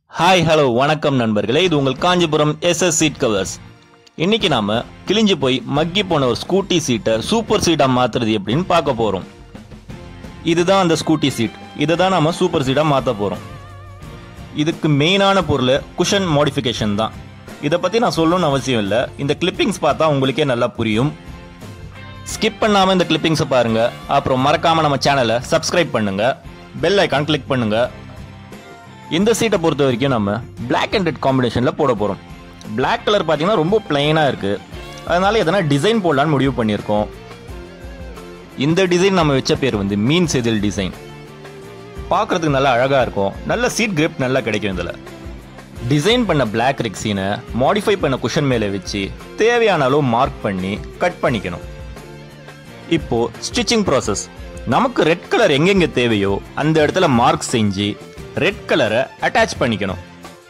hi hello வணக்கம் நண்பர்களே இது உங்கள் காஞ்சிபுரம் எஸ்எஸ் சீட் கவர்ஸ் இன்னைக்கு நாம கிழிஞ்சு போய் மக்கி போன ஒரு ஸ்கூட்டி சீட்டை சூப்பர் சீட்டா மாத்துறது எப்படின்னு பார்க்க போறோம் இதுதான் அந்த ஸ்கூட்டி சீட் இதை தான் நாம சூப்பர் சீட்டா மாத்த போறோம் இதுக்கு மெயினான பொருள் குஷன் மாடிஃபிகேஷன் தான் இதை பத்தி நான் சொல்லணும்னு அவசியம் இல்லை இந்த கிளிப்பிங்ஸ் பார்த்தா உங்களுக்கே நல்லா புரியும் ஸ்கிப் பண்ணாம இந்த கிளிப்பிங்ஸை பாருங்க அப்புறம் மறக்காம நம்ம சேனலை சப்ஸ்கிரைப் பண்ணுங்க பெல் ஐக்கான் கிளிக் பண்ணுங்க இந்த சீட்டை பொறுத்த வரைக்கும் நம்ம Black அண்ட் ரெட் காம்பினேஷனில் போட போகிறோம் Black கலர் பார்த்தீங்கன்னா ரொம்ப பிளைனாக இருக்குது அதனால எதனா டிசைன் போடலான்னு முடிவு பண்ணியிருக்கோம் இந்த டிசைன் நம்ம வச்ச பேர் வந்து மீன் செதில் டிசைன் பார்க்கறதுக்கு நல்லா அழகாக இருக்கும் நல்ல சீட் grip நல்லா கிடைக்கும் இதில் டிசைன் பண்ண Black ரெக்ஸீனை மாடிஃபை பண்ண குஷன் மேலே வச்சு தேவையான அளவு மார்க் பண்ணி கட் பண்ணிக்கணும் இப்போ ஸ்டிச்சிங் ப்ராசஸ் நமக்கு ரெட் கலர் எங்கெங்க தேவையோ அந்த இடத்துல மார்க் செஞ்சு ரெட் கலரை அட்டாச் பண்ணிக்கணும்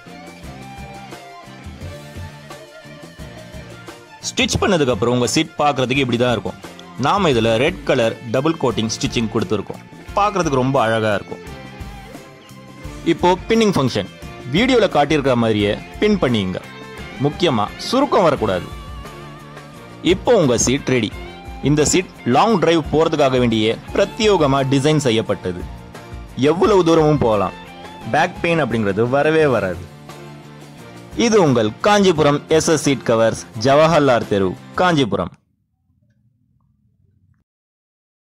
ஸ்டிச் பண்ணதுக்கு அப்புறம் உங்க சீட் பார்க்கிறதுக்கு இப்படி தான் இருக்கும் நாம இதுல red colour double coating stitching கொடுத்துருக்கோம் பார்க்கிறதுக்கு ரொம்ப அழகா இருக்கும் இப்போ பின்னிங் ஃபங்க்ஷன் வீடியோவில் காட்டியிருக்கிற மாதிரியே பின் பண்ணிங்க முக்கியமா சுருக்கம் வரக்கூடாது இப்போ உங்க சீட் ரெடி இந்த சீட் லாங் டிரைவ் போறதுக்காக வேண்டிய பிரத்யோகமா டிசைன் செய்யப்பட்டது எவ்வளவு தூரமும் போகலாம் பேக் பெயின் அப்படிங்கிறது வரவே வராது இது உங்கள் Kanchipuram SS seat covers Jawaharlal தெரு காஞ்சிபுரம்